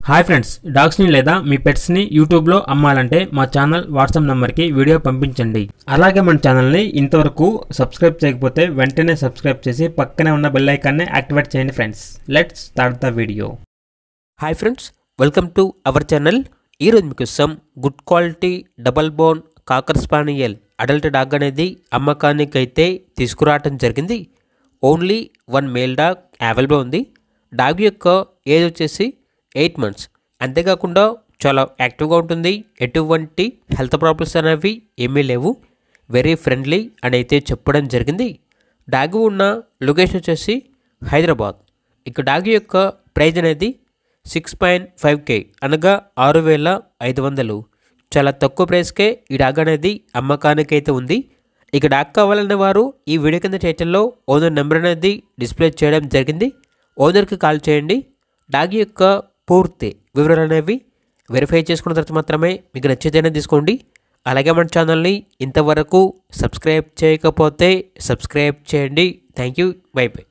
hi friends డాగ్స్ని లేదా మీ పెట్స్ని యూట్యూబ్లో అమ్మాలంటే మా ఛానల్ వాట్సాప్ నెంబర్కి వీడియో పంపించండి అలాగే మన ఛానల్ని ఇంతవరకు సబ్స్క్రైబ్ చేయకపోతే వెంటనే సబ్స్క్రైబ్ చేసి పక్కనే ఉన్న బెల్ ఐకాన్ని యాక్టివేట్ చేయండి friends let's start the video hi friends welcome to our channel ఈరోజు మీకోసం good quality double bone cocker spaniel adult dog అనేది అమ్మకానికి అయితే తీసుకురావటం జరిగింది only one male dog available ఉంది డాగ్ యొక్క ఏజ్ వచ్చేసి ఎయిట్ మంత్స్ అంతేకాకుండా చాలా యాక్టివ్గా ఉంటుంది ఎటువంటి హెల్త్ ప్రాబ్లమ్స్ అనేవి ఏమీ లేవు వెరీ ఫ్రెండ్లీ అని అయితే చెప్పడం జరిగింది డాగ్ ఉన్న లొకేషన్ వచ్చేసి హైదరాబాద్ ఇక డాగ్ యొక్క ప్రైజ్ అనేది సిక్స్ పాయింట్ ఫైవ్ కే అనగా ఆరు వేల ఐదు వందలు చాలా తక్కువ ప్రైస్కే ఈ డాగ్ అనేది అమ్మకానికి అయితే ఉంది ఇక డాగ్ కావాలనే వారు ఈ వీడియో కింద టైటిల్లో ఓనర్ నెంబర్ అనేది డిస్ప్లే చేయడం జరిగింది ఓనర్కి కాల్ చేయండి డాగ్ యొక్క పూర్తి వివరాలు అనేవి వెరిఫై చేసుకున్న తర్వాత మాత్రమే మీకు నచ్చితేనే తీసుకోండి అలాగే మన ఛానల్ని ఇంతవరకు సబ్స్క్రైబ్ చేయకపోతే సబ్స్క్రైబ్ చేయండి థ్యాంక్ యూ బై బై